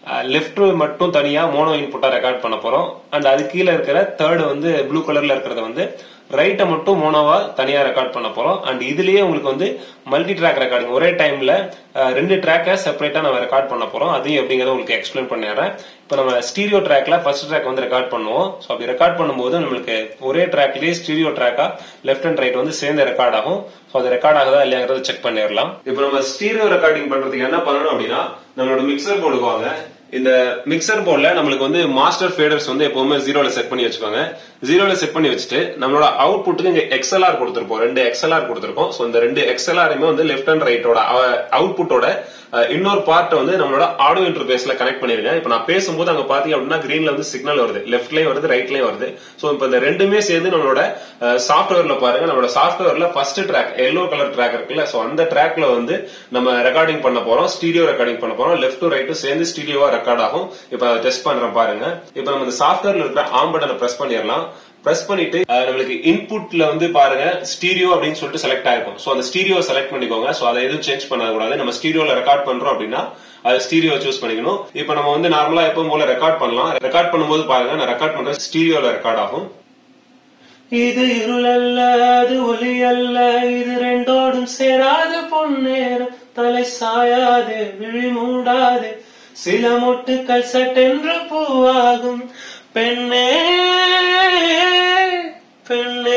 லெஃப்ட் மட்டும் தனியா மோனோ இன்புட்டா ரெக்கார்ட் பண்ண போறோம் அண்ட் அது கீழே இருக்கிற தேர்ட் வந்து ப்ளூ கலர்ல இருக்கிறத வந்து ரைட்டை மட்டும் மோனோவா தனியா ரெக்கார்ட் பண்ண போறோம் அண்ட் இதுலயே உங்களுக்கு வந்து மல்டி ட்ராக் ரெக்கார்டிங் ஒரே டைம்ல ரெண்டு ட்ராக்கை செப்பரேட்டா நம்ம ரெக்கார்ட் பண்ண போறோம் அதையும் எப்படிங்கறத உங்களுக்கு எக்ஸ்பிளைன் பண்ணிடுறேன் இப்போ நம்ம ஸ்டீரியோ ட்ராக்ல ஃபர்ஸ்ட் ட்ராக் வந்து ரெக்கார்ட் பண்ணுவோம் ஸோ அப்படி ரெக்கார்ட் பண்ணும்போது நம்மளுக்கு ஒரே ட்ராக்லயே ஸ்டீரியோ ட்ராக்கா லெஃப்ட் அண்ட் ரைட் வந்து சேர்ந்து ரெக்கார்ட் ஆகும் ஸோ அது ரெக்கார்ட் ஆகுதா இல்லையாங்கிறத செக் பண்ணிடலாம் இப்போ நம்ம ஸ்டீரியோ ரெக்கார்டிங் பண்றதுக்கு என்ன பண்ணணும் அப்படின்னா நம்மளோட மிக்சர் போர்டுக்கு வாங்க இந்த மிக்சர் போர்ட்ல நம்மளுக்கு வந்து மாஸ்டர் ஃபேடர்ஸ் வந்து எப்பவுமே ஜீரோல செட் பண்ணி வச்சுக்கோங்க ஜீரோல செட் பண்ணி வச்சுட்டு நம்மளோட அவுட்புட்டுக்கு இங்க எக்ஸ்எல்ஆர் கொடுத்திருப்போம் ரெண்டு எக்ஸ்எல்ஆர் கொடுத்திருக்கோம் ஸோ இந்த ரெண்டு எக்ஸ்எல்ஆருமே வந்து லெஃப்ட் அண்ட் ரைட்டோட அவுட்புட்டோட இன்னொரு பார்ட் வந்து நம்மளோட ஆடியோ இன்டர்பேஸ்ல கனெக்ட் பண்ணிருங்க இப்போ நான் பேசும்போது அங்க பாத்தீங்க அப்படின்னா கிரீன்ல வந்து சிக்னல் வருது லெஃப்ட்லயும் வருது ரைட்லயும் வருது ஸோ இப்போ இந்த ரெண்டுமே சேர்ந்து நம்மளோட சாஃப்ட்வேர்ல பாருங்க நம்மளோட சாஃப்ட்வேர்ல first track yellow colour track இருக்குல்ல ஸோ அந்த ட்ராக்ல வந்து நம்ம ரெக்கார்டிங் பண்ண போறோம் ஸ்டீடியோ ரெக்கார்டிங் பண்ண போறோம் லெஃப்ட் டு ரைட்டு சேர்ந்து ஸ்டீடியோவா ரெக்கார்ட் ஆகும் இப்போ அதை டெஸ்ட் பண்றேன் பாருங்க இப்போ நம்ம இந்த சாஃப்ட்வேர்ல இருக்கிற ஆம் பட்டனை பிரஸ் பண்ணிடலாம் பிரஸ் பண்ணிட்டு நம்மளுக்கு இன்புட்ல வந்து பாருங்க ஸ்டீரியோ அப்படின்னு சொல்லிட்டு செலக்ட் ஆயிருக்கும் சோ அந்த ஸ்டீரியோ செலக்ட் பண்ணிக்கோங்க சோ அதை எதுவும் சேஞ்ச் பண்ண கூடாது நம்ம ஸ்டீரியோல ரெக்கார்ட் பண்றோம் அப்படின்னா அது ஸ்டீரியோ சூஸ் பண்ணிக்கணும் இப்போ நம்ம வந்து நார்மலா எப்பவும் போல ரெக்கார்ட் பண்ணலாம் ரெக்கார்ட் பண்ணும்போது பாருங்க நான் ரெக்கார்ட் பண்ற ஸ்டீரியோல ரெக்கார்ட் ஆகும் இது இருள் அல்ல அது ஒளி அல்ல இது ரெண்டோடும் சேராது பொன்னேரம் தலை சாயாது விழி மூடாது சில மொட்டுக்கள் சட்டென்று பூவாகும் பெண்ணே பெண்ணே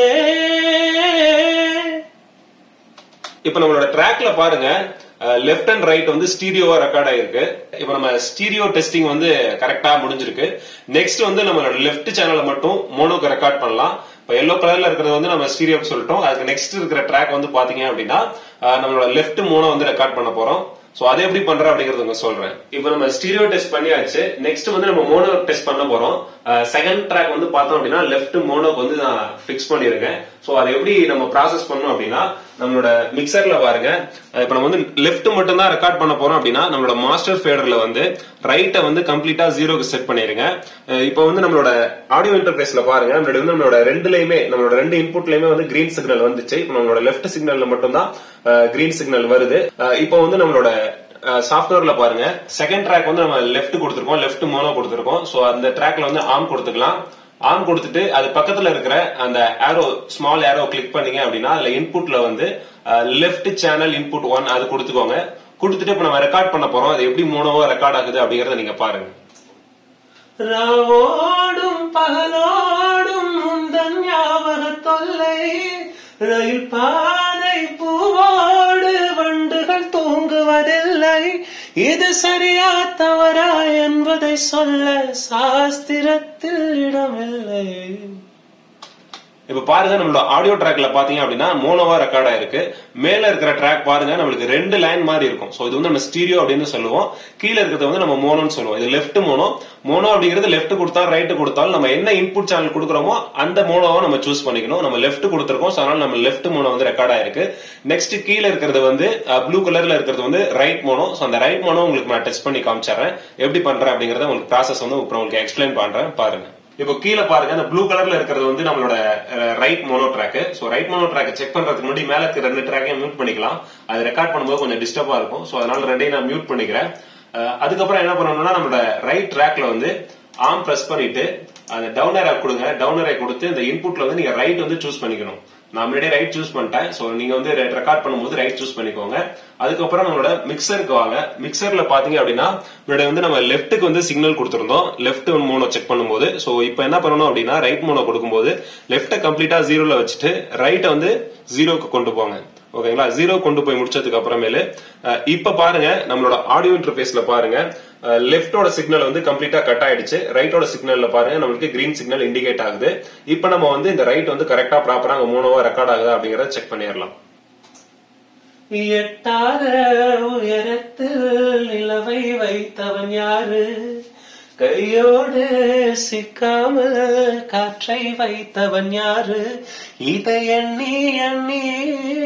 இப்போ நம்மளோட ட்ராக்ல பாருங்க லெஃப்ட் அண்ட் ரைட் வந்து ஸ்டீரியோவா ரெக்கார்ட் ஆயிருக்கு இப்போ நம்ம ஸ்டீரியோ டெஸ்டிங் வந்து கரெக்டா முடிஞ்சிருக்கு நெக்ஸ்ட் வந்து நம்மளோட லெஃப்ட் சேனலை மட்டும் மோனோக்கு ரெக்கார்ட் பண்ணலாம் இப்போ எல்லோ கலர்ல இருக்கிறது வந்து நம்ம ஸ்டீரியோக்கு சொல்லிட்டோம் அதுக்கு நெக்ஸ்ட் இருக்கிற ட்ராக் வந்து பாத்தீங்க அப்படின்னா நம்மளோட லெஃப்ட் மோனோ வந்து ரெக்கார்ட் பண்ண போறோம் சோ அதை எப்படி பண்றோம் அப்படிங்கறது உங்க சொல்றேன் இப்போ நம்ம ஸ்டீரியோ டெஸ்ட் பண்ணியாச்சு நெக்ஸ்ட் வந்து நம்ம மோனோ டெஸ்ட் பண்ண போறோம் செகண்ட் ட்ராக் வந்து பார்த்தோம் அப்படின்னா லெஃப்ட் மோனோக்கு வந்து நான் ஃபிக்ஸ் பண்ணிருக்கேன் சோ அதை எப்படி நம்ம ப்ராசஸ் பண்ணோம் அப்படின்னா நம்மளோட மிக்சர்ல பாருங்க இப்போ நம்ம வந்து லெஃப்ட் மட்டும் தான் ரெக்கார்ட் பண்ண போறோம் அப்படின்னா நம்மளோட மாஸ்டர் ஃபேடர்ல வந்து ரைட்டை வந்து கம்ப்ளீட்டா ஜீரோக்கு செட் பண்ணிருங்க இப்போ வந்து நம்மளோட ஆடியோ இன்டர்ஃபேஸ்ல பாருங்க முன்னாடி வந்து நம்மளோட ரெண்டுலயுமே நம்மளோட ரெண்டு இன்புட்லயுமே வந்து கிரீன் சிக்னல் வந்துச்சு இப்போ நம்மளோட லெஃப்ட் சிக்னல்ல மட்டும் தான் கிரீன் சிக்னல் வருது இப்போ வந்து நம்மளோட சாஃப்ட்வேர்ல பாருங்க செகண்ட் ட்ராக் வந்து நம்ம லெஃப்ட் கொடுத்துருக்கோம் லெஃப்ட் மோனோ கொடுத்துருக்கோம் சோ அந்த ட்ராக்ல வந்து ஆம் கொடுத்துக்கலாம் ஆன் கொடுத்துட்டு அது பக்கத்துல இருக்கிற அந்த ஏரோ ஸ்மால் ஏரோ கிளிக் பண்ணீங்க அப்படின்னா அதுல இன்புட்ல வந்து லெஃப்ட் சேனல் இன்புட் ஒன் அது கொடுத்துக்கோங்க கொடுத்துட்டு இப்ப நம்ம ரெக்கார்ட் பண்ண போறோம் அது எப்படி மோனோவா ரெக்கார்ட் ஆகுது அப்படிங்கறத நீங்க பாருங்க ராவோடும் பகலோடும் முந்தன் ஞாபக தொல்லை ரயில் பாதை பூவோடு வண்டுகள் தூங்குவதில்லை இது சரியா தவறா என்பதை சொல்ல சாஸ்திரத்தில் இடமில்லை இப்ப பாருங்க நம்மளோட ஆடியோ ட்ராக்ல பாத்தீங்க அப்படின்னா மோனோவா ரெக்கார்ட் ஆயிருக்கு மேல இருக்கிற ட்ராக் பாருங்க நம்மளுக்கு ரெண்டு லைன் மாதிரி இருக்கும் சோ இது வந்து நம்ம ஸ்டீரியோ அப்படின்னு சொல்லுவோம் கீழே இருக்கிறது வந்து நம்ம மோனோன்னு சொல்லுவோம் இது லெஃப்ட் மோனோ மோனோ அப்படிங்கிறது லெஃப்ட் கொடுத்தா ரைட் கொடுத்தாலும் நம்ம என்ன இன்புட் சேனல் கொடுக்குறோமோ அந்த மோனோவை நம்ம சூஸ் பண்ணிக்கணும் நம்ம லெஃப்ட் கொடுத்துருக்கோம் ஸோ அதனால நம்ம லெஃப்ட் மோனோ வந்து ரெக்கார்ட் ஆயிருக்கு நெக்ஸ்ட் கீழே இருக்கிறது வந்து ப்ளூ கலர்ல இருக்கிறது வந்து ரைட் மோனோ ஸோ அந்த ரைட் மோனோ உங்களுக்கு நான் டெஸ்ட் பண்ணி காமிச்சிடுறேன் எப்படி பண்றேன் அப்படிங்கறத உங்களுக்கு ப்ராசஸ் வந்து அப்புறம் உங்களுக்கு எக்ஸ்பிளைன் பண்றேன் பாருங்க இப்போ கீழே பாருங்க அந்த ப்ளூ கலர்ல இருக்கிறது வந்து நம்மளோட right mono track so right mono track check பண்றதுக்கு முன்னாடி மேல இருக்க ரெண்டு ட்ராக்கையும் மியூட் பண்ணிக்கலாம் அது ரெக்கார்ட் பண்ணும்போது கொஞ்சம் டிஸ்டர்பா இருக்கும் சோ அதனால ரெண்டையும் நான் மியூட் பண்ணிக்கிறேன் அதுக்கப்புறம் என்ன பண்ணணும்னா நம்மளோட ரைட் ட்ராக்ல வந்து ஆம் பிரஸ் பண்ணிட்டு அந்த டவுன் ஏரா கொடுங்க டவுன் ஏரா கொடுத்து இந்த இன்புட்ல வந்து நீங்க ரைட் வந்து சூஸ் பண்ணிக்கணும் நான் முன்னாடியே ரைட் சூஸ் பண்ணிட்டேன் சோ நீங்க வந்து ரெக்கார்ட் பண்ணும்போது ரைட் சூஸ் பண்ணிக்கோங்க அதுக்கப்புறம் நம்மளோட மிக்சருக்கு வாங்க மிக்சர்ல பாத்தீங்க அப்படின்னா முன்னாடி வந்து நம்ம லெஃப்ட்டுக்கு வந்து சிக்னல் கொடுத்துருந்தோம் லெஃப்ட் மோனோ செக் பண்ணும்போது சோ இப்போ என்ன பண்ணணும் அப்படின்னா ரைட் மோனோ கொடுக்கும்போது லெஃப்ட்டை கம்ப்ளீட்டா ஜீரோல வச்சுட்டு ரைட்டை வந்து ஜீரோக்கு கொண்டு போங்க ஓகேங்களா ஜீரோ கொண்டு போய் முடிச்சதுக்கு அப்புறமேலு இப்ப பாருங்க நம்மளோட ஆடியோ இன்டர்ஃபேஸ்ல பாருங்க லெஃப்டோட சிக்னல் வந்து கம்ப்ளீட்டா கட் ஆயிடுச்சு ரைட்டோட சிக்னல்ல பாருங்க நம்மளுக்கு கிரீன் சிக்னல் இண்டிகேட் ஆகுது இப்ப நம்ம வந்து இந்த ரைட் வந்து கரெக்டா ப்ராப்பரா அங்க மூணோவா ரெக்கார்ட் ஆகுதா அப்படிங்கறத செக் பண்ணிடலாம் எட்டாத உயரத்தில் நிலவை வைத்தவன் யாரு கையோடு சிக்காமல் காற்றை வைத்தவன் யாரு இதை எண்ணி எண்ணி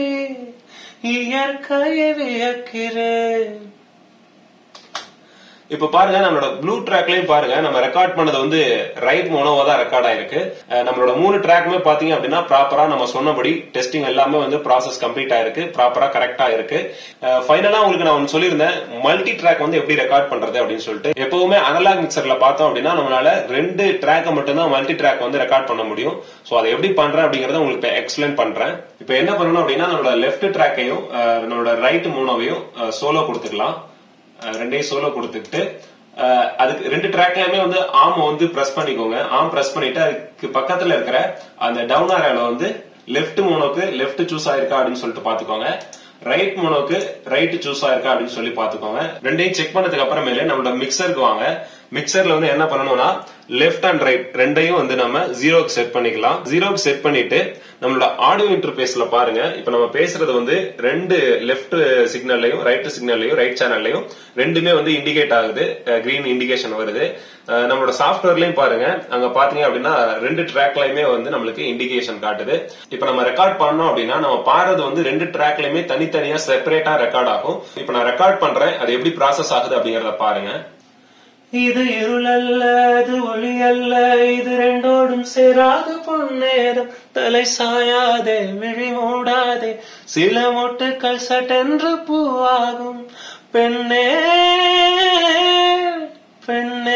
இயற்கையை வியக்கிறேன் இப்ப பாருங்க நம்மளோட ப்ளூ ட்ராக்லயும் பாருங்க நம்ம ரெக்கார்ட் பண்ணது வந்து ரைட் மோனோவா தான் ரெக்கார்ட் ஆயிருக்கு அஹ் நம்மளோட மூணு ட்ராக்குமே பாத்தீங்க அப்படின்னா ப்ராப்பரா நம்ம சொன்னபடி டெஸ்டிங் எல்லாமே வந்து ப்ராசஸ் கம்ப்ளீட் ஆயிருக்கு ப்ராப்பரா கரெக்டா இருக்கு ஃபைனலா உங்களுக்கு நான் ஒன்று சொல்லியிருந்தேன் மல்டி ட்ராக் வந்து எப்படி ரெக்கார்ட் பண்றது அப்படின்னு சொல்லிட்டு எப்பவுமே அனலாக் மிக்சர்ல பார்த்தோம் அப்படின்னா நம்மளால ரெண்டு ட்ராக்கை மட்டும்தான் மல்டி ட்ராக் வந்து ரெக்கார்ட் பண்ண முடியும் ஸோ அதை எப்படி பண்றேன் அப்படிங்கறத உங்களுக்கு எக்ஸ்பிளைன் பண்றேன் இப்போ என்ன பண்ணணும் அப்படின்னா நம்மளோட லெஃப்ட் ட்ராக்கையும் நம்மளோட ரைட் மூணோவையும் சோலோ கொடுத்துக்கலாம் அஹ் ரெண்டையும் சோலோ கொடுத்துட்டு அஹ் அதுக்கு ரெண்டு ட்ராக்லயுமே வந்து ஆம் வந்து பிரஸ் பண்ணிக்கோங்க ஆம் பிரஸ் பண்ணிட்டு அதுக்கு பக்கத்துல இருக்கிற அந்த டவுன் ஆரோல வந்து லெஃப்ட் மூணோக்கு லெஃப்ட் சூஸ் ஆயிருக்கா அப்படின்னு சொல்லிட்டு பாத்துக்கோங்க ரைட் மூணோக்கு ரைட் சூஸ் ஆயிருக்கா அப்படின்னு சொல்லி பாத்துக்கோங்க ரெண்டையும் செக் பண்ணதுக்கு அப்புறமேலே நம்மளோட மிக்சருக்கு வாங்க மிக்சர்ல வந்து என்ன பண்ணணும்னா லெஃப்ட் அண்ட் ரைட் ரெண்டையும் வந்து நம்ம ஜீரோக்கு செட் பண்ணிக்கலாம் ஜீரோக்கு செட் பண்ணிட்டு நம்மளோட ஆடியோ இன்டர்பேஸ்ல பாருங்க இப்ப நம்ம பேசுறது வந்து ரெண்டு லெஃப்ட் சிக்னல்லையும் ரைட் சிக்னல்லையும் ரைட் சேனல்லையும் ரெண்டுமே வந்து இண்டிகேட் ஆகுது கிரீன் இண்டிகேஷன் வருது அஹ் நம்மளோட சாஃப்ட்வேர்லயும் பாருங்க அங்க பாத்தீங்க அப்படின்னா ரெண்டு ட்ராக்லயுமே வந்து நம்மளுக்கு இண்டிகேஷன் காட்டுது இப்ப நம்ம ரெக்கார்ட் பண்ணோம் அப்படின்னா நம்ம பாடுறது வந்து ரெண்டு ட்ராக்லயுமே தனித்தனியா செப்பரேட்டா ரெக்கார்ட் ஆகும் இப்ப நான் ரெக்கார்ட் பண்றேன் அது எப்படி ப்ராசஸ் ஆகுது அப்படிங்கறத பாருங்க இது இருள் அல்ல அது ஒளி அல்ல இது ரெண்டோடும் சேராது பொன்னேரம் தலை சாயாதே விழி மூடாதே சில மொட்டுக்கள் சட்டென்று பூவாகும் பெண்ணே பெண்ணே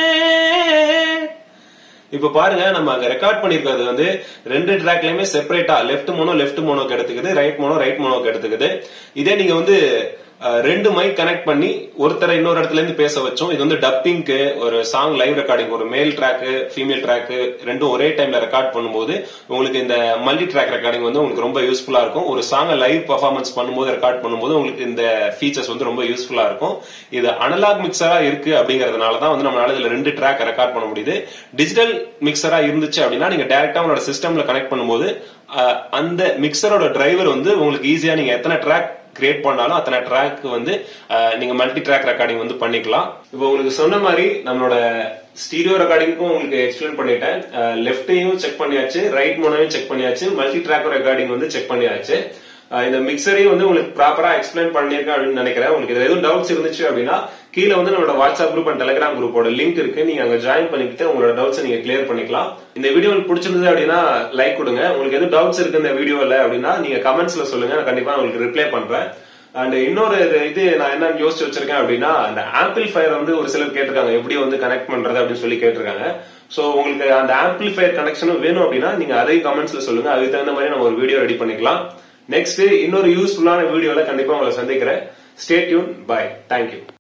இப்ப பாருங்க நம்ம அங்க ரெக்கார்ட் பண்ணிருக்கிறது வந்து ரெண்டு ட்ராக்லயுமே செப்பரேட்டா லெஃப்ட் மோனோ லெஃப்ட் மோனோக்கு எடுத்துக்குது ரைட் மோனோ ரைட் மோனோக்கு எடுத்துக்குது இதே நீங்க வந்து அஹ், ரெண்டு மைக் கனெக்ட் பண்ணி ஒருத்தரை இன்னொரு இடத்துல இருந்து பேச வச்சோம் இது வந்து டப்பிங்க்கு ஒரு சாங் லைவ் ரெக்கார்டிங் ஒரு மேல் ட்ராக்கு ஃபீமேல் ட்ராக்கு ரெண்டும் ஒரே டைம்ல ரெக்கார்ட் பண்ணும்போது உங்களுக்கு இந்த மல்டி ட்ராக் ரெக்கார்டிங் வந்து உங்களுக்கு ரொம்ப யூஸ்ஃபுல்லா இருக்கும் ஒரு சாங்கை லைவ் பர்ஃபார்மன்ஸ் பண்ணும்போது ரெக்கார்ட் பண்ணும்போது உங்களுக்கு இந்த ஃபீச்சர்ஸ் வந்து ரொம்ப யூஸ்ஃபுல்லா இருக்கும் இது அனலாக் மிக்சரா இருக்கு அப்படிங்கறதுனால தான் வந்து நம்மளால இதுல ரெண்டு ட்ராக் ரெக்கார்ட் பண்ண முடியுது டிஜிட்டல் மிக்சரா இருந்துச்சு அப்படின்னா நீங்க டைரக்டா உங்களோட சிஸ்டம்ல கனெக்ட் பண்ணும்போது அஹ், அந்த மிக்சரோட டிரைவர் வந்து உங்களுக்கு ஈஸியா நீங்க எத்தனை ட்ராக் கிரியேட் பண்ணாலும் அத்தனை ட்ராக் வந்து அஹ், நீங்க மல்டி ட்ராக் ரெக்கார்டிங் வந்து பண்ணிக்கலாம் இப்போ உங்களுக்கு சொன்ன மாதிரி நம்மளோட ஸ்டீரியோ ரெக்கார்டிங்க்கும் உங்களுக்கு எக்ஸ்பிளைன் பண்ணிட்டேன் லெஃப்ட்டையும் செக் பண்ணியாச்சு ரைட் மோனையும் செக் பண்ணியாச்சு மல்டி ட்ராக் ரெக்கார்டிங் வந்து செக் பண்ணியாச்சு அஹ், இந்த மிக்சரையும் வந்து உங்களுக்கு ப்ராப்பரா எக்ஸ்பிளைன் பண்ணிருக்கேன் அப்படின்னு நினைக்கிறேன் உங்களுக்கு இதுல எதுவும் டவுட்ஸ் இருந்துச்சு அப்படின்னா கீழே வந்து நம்மளோட வாட்ஸ்அப் குரூப் அண்ட் டெலிகிராம் குரூப்போட லிங்க் இருக்கு நீங்க அங்க ஜாயின் பண்ணிக்கிட்டு உங்களோட டவுட்ஸ் நீங்க கிளியர் பண்ணிக்கலாம் இந்த வீடியோ உங்களுக்கு பிடிச்சிருந்தது அப்படின்னா லைக் கொடுங்க உங்களுக்கு எதுவும் டவுட்ஸ் இருக்கு இந்த வீடியோல அப்படின்னா நீங்க கமெண்ட்ஸ்ல சொல்லுங்க நான் கண்டிப்பா உங்களுக்கு ரிப்ளை பண்றேன் அண்ட் இன்னொரு இது நான் என்ன யோசிச்சு வச்சிருக்கேன் அப்படின்னா அந்த ஆம்பிள்ஃபயர் வந்து ஒரு சிலர் கேட்டிருக்காங்க எப்படி வந்து கனெக்ட் பண்றது அப்படின்னு சொல்லி கேட்டிருக்காங்க சோ உங்களுக்கு அந்த ஆம்பிள்ஃபயர் கனெக்ஷனும் வேணும் அப்படின்னா நீங்க அதையும் கமெண்ட்ஸ்ல சொல்லுங்க அதுக்கு தகுந்த மாதிரி நம்ம ஒரு வீடியோ ரெடி பண்ணிக்கலாம் நெக்ஸ்ட் இன்னொரு யூஸ்ஃபுல்லான வீடியோல கண்டிப்பா உங்களை சந்திக்கிறேன் ஸ்டே டியூன் பை தேங்க்யூ